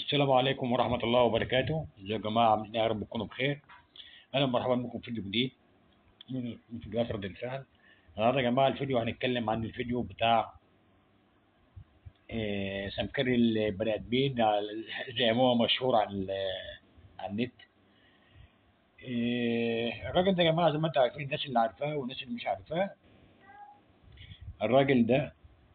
السلام عليكم ورحمة الله وبركاته ازيكم يا جماعة عاملين ايه يا رب تكونوا بخير أهلا ومرحبا بكم في فيديو جديد من من فيديوهات رد الفعل النهارده يا جماعة الفيديو هنتكلم عن الفيديو بتاع آه، سمكري البني آدمين على- زي ما هو مشهور على ال- على النت آه، الراجل ده يا جماعة زي ما انتم عارفين الناس اللي عارفاه والناس اللي مش عارفاه الراجل ده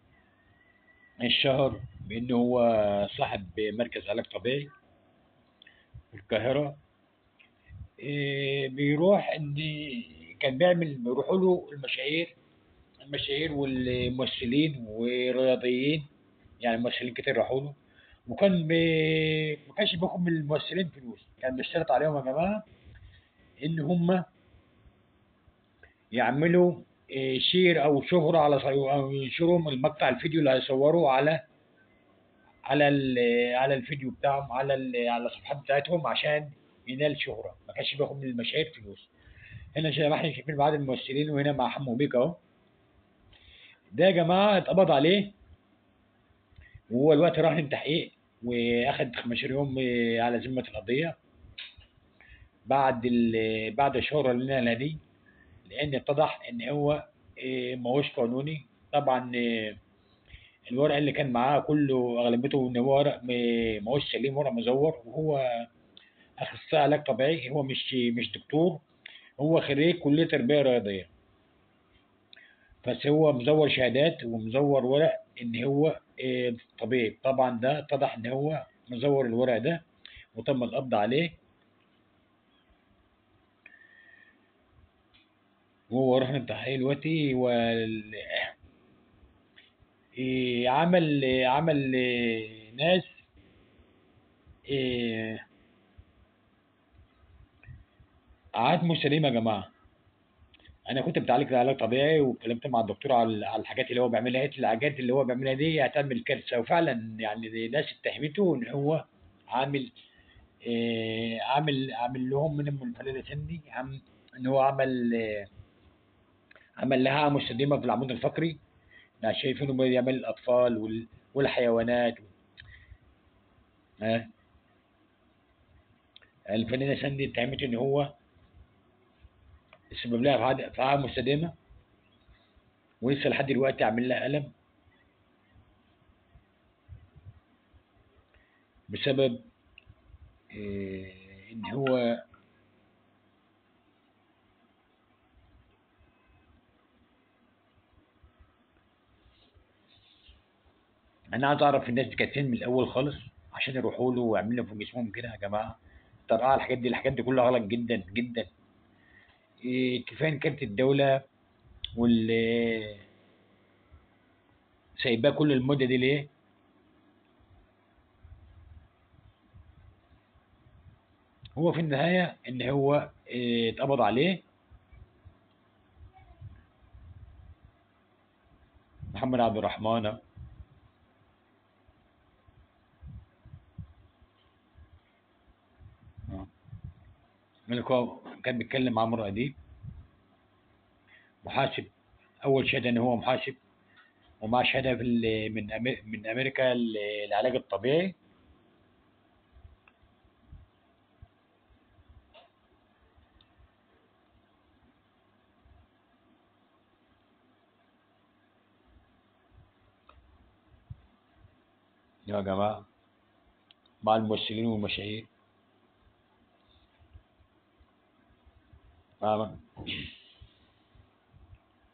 اشتهر بأنه هو صاحب مركز علاج طبيعي في القاهرة إيه، بيروح ان كان بيعمل بيروحوا له المشاهير المشاهير والممثلين والرياضيين يعني ممثلين كتير راحوا له وكان بي... ما كانش بياخد من الممثلين فلوس كان بيشترط عليهم يا جماعه ان هم يعملوا إيه، شير او شهره على صي- او ينشروا المقطع الفيديو اللي هيصوروه على على ال- على الفيديو بتاعهم على ال- على الصفحات بتاعتهم عشان ينال شهره ما كانش بياخد من المشاهير فلوس هنا زي ما احنا شايفين بعض الممثلين وهنا مع حمو بيك اهو ده يا جماعه اتقبض عليه وهو الوقت راح للتحقيق واخد 15 يوم آه، على ذمه القضيه بعد ال- بعد شهر لنا دي لان اتضح ان هو آه، ما هوش قانوني طبعا آه، الورق اللي كان معاه كله اغلبيته ان هو ورق م- ما هوش سليم ورق مزور وهو اخصائي علاج طبيعي هو مش مش دكتور هو خريج كليه تربيه رياضيه بس هو مزور شهادات ومزور ورق ان هو آه، طبيب طبعا ده اتضح ان هو مزور الورق ده وتم القبض عليه وهو راح التحقيق دلوقتي وال... إيه، عمل عمل إيه، ناس إيه، قعدت مسلمة يا جماعة أنا كنت بتعالج علاج طبيعي واتكلمت مع الدكتور على على الحاجات اللي هو بيعملها قالت لي الحاجات اللي هو بيعملها دي هتعمل كارثة وفعلا يعني دي ناس اتهمته إن هو عامل إيه، عامل عامل لهم من المنفلتة سني عم إن هو عمل إيه، عمل لها مستديمة في العمود الفقري يعني شايفينه بيعمل الأطفال وال- والحيوانات ها الفنانة ساندي اتهمت إن هو سبب لها في عاد- في عاهة مستدامة ولسه لحد دلوقتي عامل لها ألم بسبب إيه، إن هو أنا عايز أعرف الناس دي كانت فين من الأول خالص عشان يروحوا له ويعملوا في جسمهم كده يا جماعة طرقعة الحاجات دي الحاجات دي كلها غلط جدا جدا إيه، كفاية إن كانت الدولة واللي سايباه كل المدة دي ليه؟ هو في النهاية إن هو إيه، اتقبض عليه محمد عبد الرحمن أهو. آه. ملك هو كان بيتكلم مع عمرو أديب محاسب أول شهادة إن هو محاسب ومعاه شهادة في ال- من أمي- من أمريكا للعلاج الطبيعي يا جماعة مع الممثلين والمشاهير فاهمة